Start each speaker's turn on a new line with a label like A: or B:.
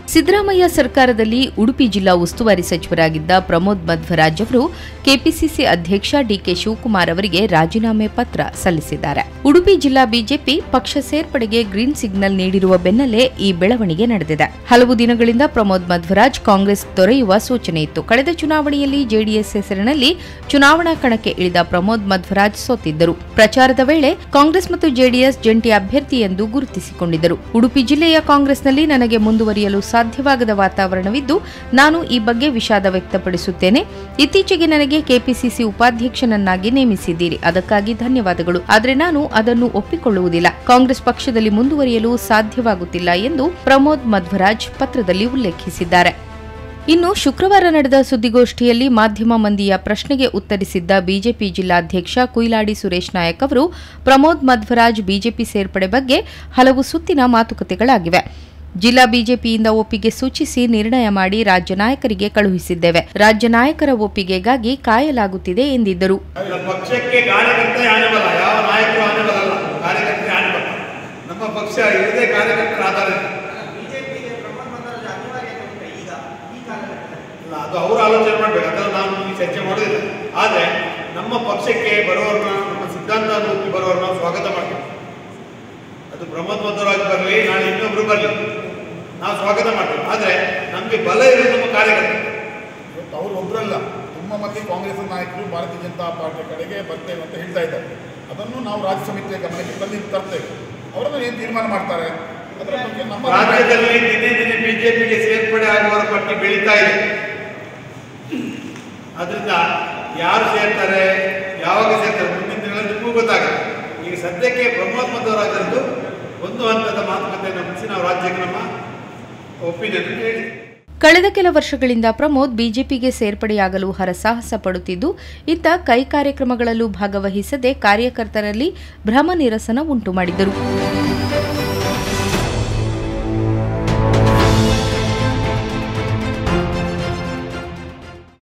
A: ಸಿದ್ದರಾಮಯ್ಯ ಸರ್ಕಾರದಲ್ಲಿ ಉಡುಪಿ ಜಿಲ್ಲಾ ಉಸ್ತುವಾರಿ ಸಚಿವರಾಗಿದ್ದ ಪ್ರಮೋದ್ ಮಧ್ವರಾಜ್ ಅವರು ಕೆಪಿಸಿಸಿ ಅಧ್ಯಕ್ಷ ಡಿಕೆ ಶಿವಕುಮಾರ್ ಅವರಿಗೆ ರಾಜೀನಾಮೆ ಪತ್ರ ಸಲ್ಲಿಸಿದ್ದಾರೆ ಉಡುಪಿ ಜಿಲ್ಲಾ ಬಿಜೆಪಿ ಪಕ್ಷ ಸೇರ್ಪಡೆಗೆ ಗ್ರೀನ್ ಸಿಗ್ನಲ್ ನೀಡಿರುವ ಬೆನ್ನಲ್ಲೇ ಈ ಬೆಳವಣಿಗೆ ನಡೆದಿದೆ ಹಲವು ದಿನಗಳಿಂದ ಪ್ರಮೋದ್ ಮಧ್ವರಾಜ್ ಕಾಂಗ್ರೆಸ್ ತೊರೆಯುವ ಸೂಚನೆ ಇತ್ತು ಕಳೆದ ಚುನಾವಣೆಯಲ್ಲಿ ಜೆಡಿಎಸ್ ಹೆಸರಿನಲ್ಲಿ ಚುನಾವಣಾ ಕಣಕ್ಕೆ ಇಳಿದ ಪ್ರಮೋದ್ ಮಧ್ವರಾಜ್ ಸೋತಿದ್ದರು ಪ್ರಚಾರದ ವೇಳೆ ಕಾಂಗ್ರೆಸ್ ಮತ್ತು ಜೆಡಿಎಸ್ ಜಂಟಿ ಅಭ್ಯರ್ಥಿ ಎಂದು ಗುರುತಿಸಿಕೊಂಡಿದ್ದರು ಉಡುಪಿ ಜಿಲ್ಲೆಯ ಕಾಂಗ್ರೆಸ್ನಲ್ಲಿ ನನಗೆ ಮುಂದುವರಿಯಲು ಸಾಧ್ಯವಾಗದ ವಾತಾವರಣವಿದ್ದು ನಾನು ಈ ಬಗ್ಗೆ ವಿಷಾದ ವ್ಯಕ್ತಪಡಿಸುತ್ತೇನೆ ಇತ್ತೀಚೆಗೆ ನನಗೆ ಕೆಪಿಸಿಸಿ ಉಪಾಧ್ಯಕ್ಷನನ್ನಾಗಿ ನೇಮಿಸಿದ್ದೀರಿ ಅದಕ್ಕಾಗಿ ಧನ್ಯವಾದಗಳು ಆದರೆ ನಾನು ಅದನ್ನು ಒಪ್ಪಿಕೊಳ್ಳುವುದಿಲ್ಲ ಕಾಂಗ್ರೆಸ್ ಪಕ್ಷದಲ್ಲಿ ಮುಂದುವರಿಯಲು ಸಾಧ್ಯವಾಗುತ್ತಿಲ್ಲ ಎಂದು ಪ್ರಮೋದ್ ಮಧ್ವರಾಜ್ ಪತ್ರದಲ್ಲಿ ಉಲ್ಲೇಖಿಸಿದ್ದಾರೆ ಇನ್ನು ಶುಕ್ರವಾರ ನಡೆದ ಸುದ್ದಿಗೋಷ್ಠಿಯಲ್ಲಿ ಮಾಧ್ಯಮ ಮಂದಿಯ ಪ್ರಶ್ನೆಗೆ ಉತ್ತರಿಸಿದ್ದ ಬಿಜೆಪಿ ಜಿಲ್ಲಾಧ್ಯಕ್ಷ ಕುಯಿಲಾಡಿ ಸುರೇಶ್ ನಾಯಕ್ ಅವರು ಪ್ರಮೋದ್ ಮಧ್ವರಾಜ್ ಬಿಜೆಪಿ ಸೇರ್ಪಡೆ ಬಗ್ಗೆ ಹಲವು ಸುತ್ತಿನ ಮಾತುಕತೆಗಳಾಗಿವೆ ಜಿಲ್ಲಾ ಬಿಜೆಪಿಯಿಂದ ಒಪ್ಪಿಗೆ ಸೂಚಿಸಿ ನಿರ್ಣಯ ಮಾಡಿ ರಾಜ್ಯ ನಾಯಕರಿಗೆ ಕಳುಹಿಸಿದ್ದೇವೆ ರಾಜ್ಯ ನಾಯಕರ ಒಪ್ಪಿಗೆಗಾಗಿ ಕಾಯಲಾಗುತ್ತಿದೆ ಎಂದಿದ್ದರು
B: ನಮ್ಮ ಪಕ್ಷಕ್ಕೆ ಕಾರ್ಯಕರ್ತ ಆನೆಬಲ ಯಾವ ನಾಯಕರು ಆನೆಬಲ ಅಲ್ಲ ಕಾರ್ಯಕರ್ತರೇ ಆನೆಬಲ ನಮ್ಮ ಪಕ್ಷ ಇರದೇ ಕಾರ್ಯಕರ್ತರ ಆಧಾರ ಇಲ್ಲ ಅದು ಅವರು ಆಲೋಚನೆ ಮಾಡಬೇಕು ಅದನ್ನು ನಾನು ಈ ಚರ್ಚೆ ಮಾಡೋದಿಲ್ಲ ಆದರೆ ನಮ್ಮ ಪಕ್ಷಕ್ಕೆ ಬರೋರನ್ನ ನಮ್ಮ ಸಿದ್ಧಾಂತ ಒಪ್ಪಿ ಬರೋರನ್ನ ನಾವು ಸ್ವಾಗತ ಮಾಡ್ತೀವಿ ಅದು ಪ್ರಮೋದ್ ಮಧ್ವರಾಜ್ ಬರಲಿ ನಾಳೆ ಇನ್ನೊಬ್ರು ಬರಲಿ ನಾವು ಸ್ವಾಗತ ಮಾಡ್ತೀವಿ ಆದರೆ ನಮಗೆ ಬಲ ಇರೋದು ನಮ್ಮ ಕಾರ್ಯಕರ್ತರು
C: ಇವತ್ತು ಅವರು ಒಬ್ಬರಲ್ಲ ತುಂಬ ಮಂದಿ ಕಾಂಗ್ರೆಸ್ ನಾಯಕರು ಭಾರತೀಯ ಜನತಾ ಪಾರ್ಟಿ ಕಡೆಗೆ ಬರ್ತೇವೆ ಅಂತ ಹೇಳ್ತಾ ಇದ್ದಾರೆ ಅದನ್ನು ನಾವು ರಾಜ್ಯ ಸಮಿತಿಯ ಗಮನಕ್ಕೆ ತಂದು ತರ್ತೇವೆ ಅವರನ್ನು ಏನು ತೀರ್ಮಾನ ಮಾಡ್ತಾರೆ ಅದರ ಬಗ್ಗೆ ನಮ್ಮ
B: ರಾಜ್ಯದಲ್ಲಿ ದಿನೇ ದಿನೇ ಬಿಜೆಪಿಗೆ ಸೇರ್ಪಡೆ ಆಗುವವರ ಪಟ್ಟಿ ಬೆಳೀತಾ ಇದೆ ಅದರಿಂದ ಯಾರು ಸೇರ್ತಾರೆ ಯಾವಾಗ ಸೇರ್ತಾರೆ ಮುಂದಿನ ದಿನಗಳಲ್ಲಿ ನಿಮಗೂ ಗೊತ್ತಾಗುತ್ತೆ ಈಗ ಸದ್ಯಕ್ಕೆ ಪ್ರಮೋದ್ ಮಧ್ವರಾಜರದ್ದು ಒಂದು ಹಂತದ ಮಾತುಕತೆಯನ್ನು ಮುಗಿಸಿ ನಾವು ರಾಜ್ಯಕ್ಕೆ ನಮ್ಮ ಒಪಿನಿಯನ್ ಹೇಳಿ
A: ಕಳೆದ ಕೆಲ ವರ್ಷಗಳಿಂದ ಪ್ರಮೋದ್ ಬಿಜೆಪಿಗೆ ಸೇರ್ಪಡೆಯಾಗಲು ಹರಸಾಹಸ ಪಡುತ್ತಿದ್ದು ಇತ್ತ ಕೈ ಕಾರ್ಯಕ್ರಮಗಳಲ್ಲೂ ಭಾಗವಹಿಸದೆ ಕಾರ್ಯಕರ್ತರಲ್ಲಿ ಭ್ರಮ ನಿರಸನ ಉಂಟು ಮಾಡಿದ್ದರು